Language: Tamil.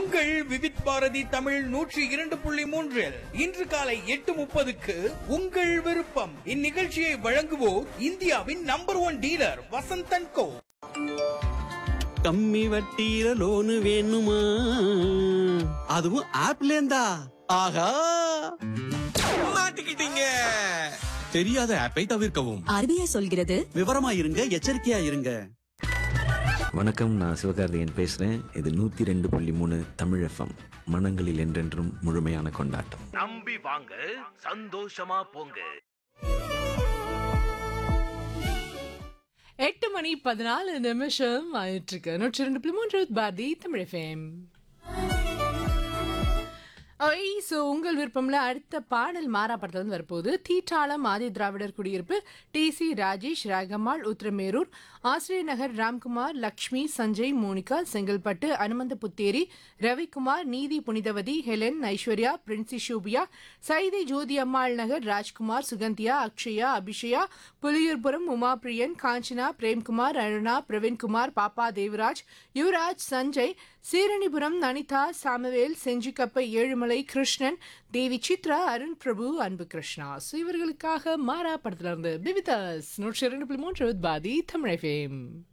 உங்கள் விவித் பாரதி தமிழ் நூற்றி இரண்டு புள்ளி மூன்றில் இன்று காலை எட்டு முப்பதுக்கு உங்கள் விருப்பம் இந்நிகழ்ச்சியை வழங்குவோர் இந்தியாவின் number one dealer Vasanthan co கம்மி வட்டியில லோனு வேணுமா அதுவும் ஆப்ல இருந்தா ஆஹா மாட்டிக்கிட்டீங்க தெரியாத ஆப்பை தவிர்க்கவும் ஆர்பிஐ சொல்கிறது விவரமா இருங்க எச்சரிக்கையா இருங்க வணக்கம் நான் சிவகார்த்திகேயன் பேசுறேன் இது நூத்தி ரெண்டு புள்ளி மூணு தமிழ் எஃப்எம் மனங்களில் என்றென்றும் முழுமையான கொண்டாட்டம் நம்பி வாங்க சந்தோஷமா போங்க எட்டு மணி பதினாலு நிமிஷம் ஆயிட்டு இருக்கு நூற்றி ரெண்டு புள்ளி மூன்று Bharathi Tamil fame I so உங்கள் விருப்பம்ல அடுத்த பாடல் மாறா படத்துல இருந்து வரப்போகுது தீட்டாளம் ஆதி திராவிடர் குடியிருப்பு T C Rajesh Ragammal Uthiramerur Asiriyar Nagar Ramkumar Lakshmi Sanjay Monika Chengalpattu Anumantha Putheri Ravikumar Neethi Punithavathi Helen Aishwarya Princy Shubiya Saidai Jothi Ammal Nagar Rajkumar Suganthiya Akshaya Abishaya Puliyurpuram Umapriyan Kanchana Premkumar Aruna Praveenkumar Pappa Devaraj Yuvaraj Sanjay Seeranipuram Anitha Samuel Senjikappa Ezhumalai Krishnan Devi Chitra Arun Prabhu Anbu Krishna so இவர்களுக்காக மாறா படத்துல இருந்து பிபிதாஸ் நூற்றி இரண்டு புள்ளி மூன்று பாதி தமிழ் ஃபேம்